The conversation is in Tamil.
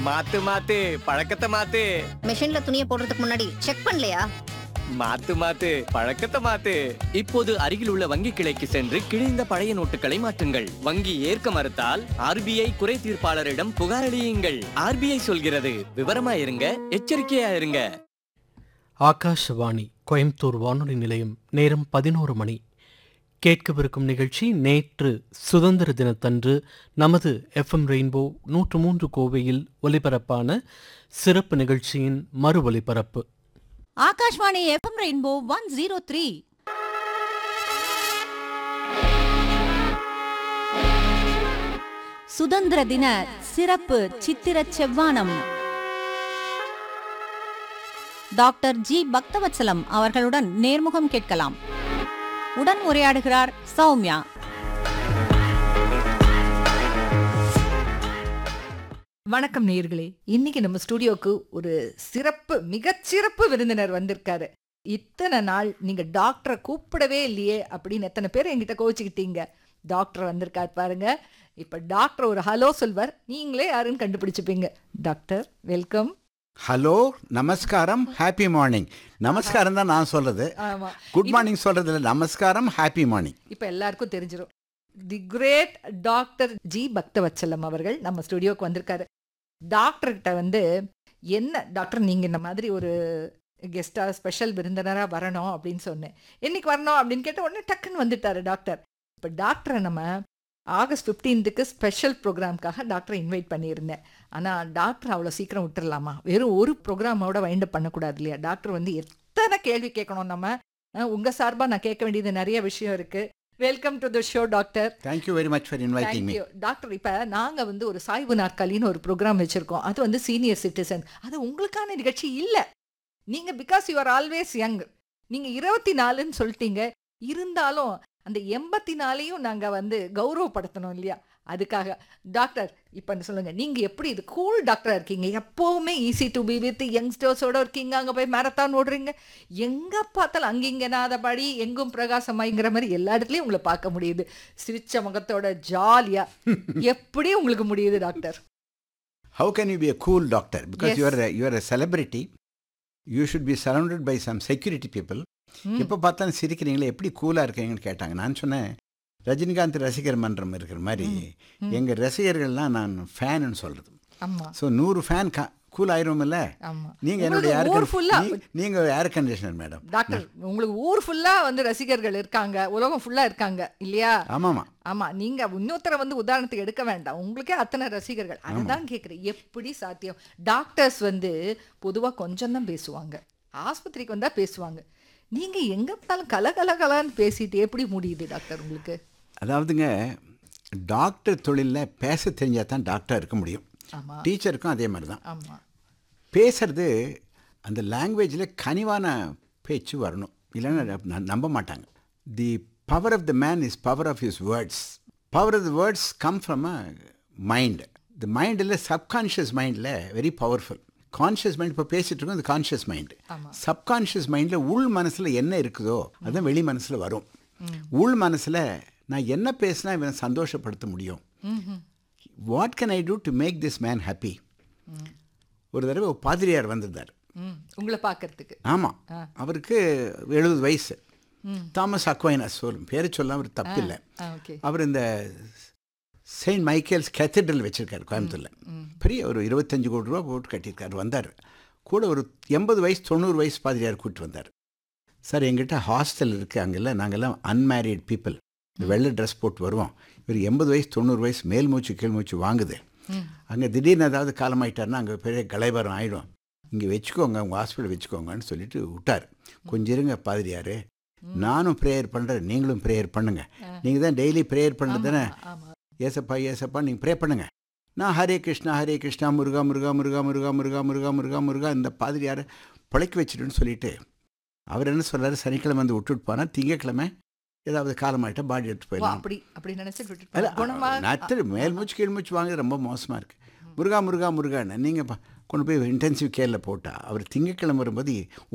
மாத்து மாத்து பழக்கத்தை மாத்து மெஷின்ல துணியை போடுறதுக்கு முன்னாடி செக் பண்ணலையா மாத்து மாத்து பழக்கத்தை மாத்து இப்போது அருகில் உள்ள வங்கி கிளைக்கு சென்று கிழிந்த பழைய நோட்டுகளை மாற்றுங்கள் வங்கி ஏற்க மறுத்தால் ஆர்பிஐ குறை தீர்ப்பாளரிடம் புகாரளியுங்கள் ஆர்பிஐ சொல்கிறது விவரமா இருங்க எச்சரிக்கையா இருங்க ஆகாஷவாணி கோயம்புத்தூர் வானொலி நிலையம் நேரம் பதினோரு மணி கேட்கவிருக்கும் நிகழ்ச்சி நேற்று சுதந்திர தினத்தன்று நமது எஃப்எம் ரெயின்போ நூற்று மூன்று கோவையில் ஒலிபரப்பான சிறப்பு நிகழ்ச்சியின் மறு ஒலிபரப்பு Akashvani FM rainbow one zero three சுதந்திர தின சிறப்பு சித்திர செவ்வானம் டாக்டர் ஜி பக்தவத்சலம் அவர்களுடன் நேர்முகம் கேட்கலாம் உடன் உரையாடுகிறார் சௌமியா வணக்கம் நேயர்களே இன்னைக்கு நம்ம ஸ்டுடியோக்கு ஒரு சிறப்பு மிகச்சிறப்பு விருந்தினர் வந்திருக்காரு இத்தனை நாள் நீங்க டாக்டரை கூப்பிடவே இல்லையே அப்படின்னு எத்தனை பேர் என்கிட்ட கோச்சிக்கிட்டீங்க டாக்டர் வந்திருக்கார் பாருங்க இப்ப டாக்டர் ஒரு ஹலோ சொல்வார் நீங்களே யாருன்னு கண்டுபிடிச்சுப்பீங்க டாக்டர் வெல்கம் ஹலோ நமஸ்காரம் ஹாப்பி மார்னிங் நமஸ்காரம் தான் நான் சொல்றது ஆமா குட் மார்னிங் சொல்றது இல்லை நமஸ்காரம் ஹாப்பி மார்னிங் இப்ப எல்லாருக்கும் தெரிஞ்சிரும் the great doctor G Bhaktavatsalam அவர்கள் நம்ம ஸ்டுடியோக்கு வந்திருக்காரு டாக்டர் கிட்ட வந்து என்ன டாக்டர் நீங்க இந்த மாதிரி ஒரு கெஸ்டா ஸ்பெஷல் விருந்தினரா வரணும் அப்படின்னு சொன்னேன் என்னைக்கு வரணும் அப்படின்னு கேட்ட உடனே டக்குன்னு வந்துட்டாரு டாக்டர் இப்ப டாக்டரை நம்ம ஆகஸ்ட் 15க்கு ஸ்பெஷல் ப்ரோக்ராம்க்காக டாக்டரை இன்வைட் பண்ணியிருந்தேன் ஆனால் டாக்டர் அவ்வளோ சீக்கிரம் விட்டுறலாமா வெறும் ஒரு ப்ரோக்ராமோட வைண்ட் அப் பண்ணக்கூடாது இல்லையா டாக்டர் வந்து எத்தனை கேள்வி கேட்கணும் நம்ம அஹ், உங்க சார்பா நான் கேட்க வேண்டியது நிறைய விஷயம் இருக்கு welcome to the show doctor thank you very much for inviting me thank you doctor இப்ப நாங்க வந்து ஒரு சாய்வு நாற்காலின்னு ஒரு ப்ரோக்ராம் வச்சிருக்கோம் அது வந்து சீனியர் சிட்டிசன் அது உங்களுக்கான நிகழ்ச்சி இல்ல நீங்க because you are always young நீங்க இருபத்தி நாலுன்னு சொல்லிட்டீங்க இருந்தாலும் அந்த எண்பத்தி நாலையும் நாங்க வந்து கௌரவப்படுத்தணும் இல்லையா அதுக்காக டாக்டர் இப்ப சொல்லுங்க நீங்க எப்படி இது கூல் டாக்டரா இருக்கீங்க எப்பவுமே ஈஸி டு பி வித் யங்ஸ்டர்ஸோட இருக்கீங்க அங்க போய் மேரத்தான் ஓடுறீங்க எங்க பார்த்தாலும் அங்கிங்க நாதபடி எங்கும் பிரகாசமாய்ங்கிற மாதிரி எல்லா இடத்துலயும் உங்களை பார்க்க முடியுது சிரிச்ச முகத்தோட ஜாலியா எப்படி உங்களுக்கு முடியுது doctor how can you be a cool doctor because Yes. You are you are a celebrity you should be surrounded by some security people எப்போ பார்த்தாலும் சிரிக்கிறீங்களே எப்படி கூலாக இருக்கீங்கன்னு கேட்டாங்க நான் சொன்னேன் ரஜினிகாந்த் ரசிகர் மன்றம் இருக்கிற மாதிரி எங்கள் ரசிகர்கள்லாம் நான் ஃபேனுன்னு சொல்கிறது ஆமா ஸோ நூறு ஃபேன் கூல் ஆயிரும்ல ஆமா நீங்கள் உங்களுக்கு என்னுடைய ஏர் ஊர் ஃபுல்லா நீங்கள் ஏர் கண்டிஷனர் மேடம் டாக்டர் உங்களுக்கு ஊர் ஃபுல்லா வந்து ரசிகர்கள் இருக்காங்க உலகம் ஃபுல்லா இருக்காங்க இல்லையா ஆமாம்மா ஆமா நீங்க இன்னொருத்தரை வந்து உதாரணத்துக்கு எடுக்க வேண்டாம் உங்களுக்கே அத்தனை ரசிகர்கள் அதுதான் கேக்குறேன் எப்படி சாத்தியம் டாக்டர்ஸ் வந்து பொதுவா கொஞ்சம் தான் பேசுவாங்க ஆஸ்பத்திரிக்கு வந்தா பேசுவாங்க நீங்க எங்க பார்த்தாலும் கல கல கலன்னு பேசிட்டு எப்படி முடியுது டாக்டர் உங்களுக்கு அதாவதுங்க டாக்டர் தொழிலில் பேச தெரிஞ்சால் தான் டாக்டர் இருக்க முடியும் ஆமா டீச்சருக்கும் அதே மாதிரி தான் ஆமா பேசுறது அந்த லாங்குவேஜில் கனிவான பேச்சு வரணும் இல்லைன்னா ந- நம்ப மாட்டாங்க the power of the man is power of his words power of the words come from a mind the மைண்டில் சப்கான்ஷியஸ் மைண்டில் வெரி பவர்ஃபுல் கான்ஷியஸ் மைண்ட் இப்போ பேசிட்டு இருக்கோம் அது கான்ஷியஸ் மைண்ட் சப்கான்ஷியஸ் மைண்டில் உள் மனசில் என்ன இருக்குதோ அதுதான் வெளி மனசில் வரும் உள் மனசில் நான் என்ன பேசினா இவனை சந்தோஷப்படுத்த முடியும் what can I do to make this man happy ஒரு தடவை ஒரு பாதிரியார் வந்திருந்தார் ம் உங்களை பார்க்கறதுக்கு ஆமாம் அவருக்கு எழுபது வயசு தாமஸ் அக்வைனஸ் சொல்லும் பேரை சொல்ல அவர் தப்பில்லை ஆ ஓகே அவர் இந்த செயின்ட் மைக்கேல்ஸ் கேத்தட்ரல் வச்சிருக்காரு கோயம்புத்தூரில் பெரிய ஒரு இருபத்தஞ்சு கோடி ரூபா போட்டு கட்டியிருக்காரு வந்தார் கூட ஒரு எண்பது வயசு தொண்ணூறு வயசு பாதிரியார் கூப்பிட்டு வந்தார் சார் எங்கிட்ட ஹாஸ்டல் இருக்குது அங்கெல்லாம் நாங்கெல்லாம் அன்மேரிட் பீப்புள் இந்த வெள்ளை ட்ரெஸ் போட்டு வருவோம் இவர் எண்பது வயசு தொண்ணூறு வயசு மேல் மூச்சு கீழ் மூச்சு வாங்குது அங்கே திடீர்னு ஏதாவது காலமாயிட்டாருன்னா அங்கே பெரிய கலைபரம் ஆயிடும் இங்கே வச்சுக்கோங்க உங்கள் ஹாஸ்பிட்டல் வச்சுக்கோங்கன்னு சொல்லிட்டு விட்டார் கொஞ்சம் இருங்க பாதிரியார் நானும் ப்ரேயர் பண்ணுறேன் நீங்களும் ப்ரேயர் பண்ணுங்க நீங்கள் தான் டெய்லி ப்ரேயர் பண்ணுறது தானே ஆமா ஏசப்பா ஏசப்பா நீங்கள் ப்ரே பண்ணுங்க நான் ஹரே கிருஷ்ணா ஹரே கிருஷ்ணா முருகா முருகா முருகா முருகா முருகா முருகா முருகா முருகா இந்த பாதிரியார் பிழைக்க வச்சிடுன்னு சொல்லிட்டு அவர் என்ன சொல்றாரு சனிக்கிழமை வந்து விட்டுட்டு போனால் திங்கக்கிழமை ஏதாவது காலமாயிட்டா பாடி எடுத்து ஓ, போயிடலாம் அப்படி அப்படி நினைச்சு விட்டுட்டு அல்ல, குணமா நத்து மேல் மூச்சு கீழ் மூச்சு வாங்குறது ரொம்ப மோசமாக இருக்குது முருகா முருகா முருகான்னு நீங்கள் கொண்டு போய் இன்டென்சிவ் கேரில் போட்டால் அவர் திங்கக்கிழமை வரும்போது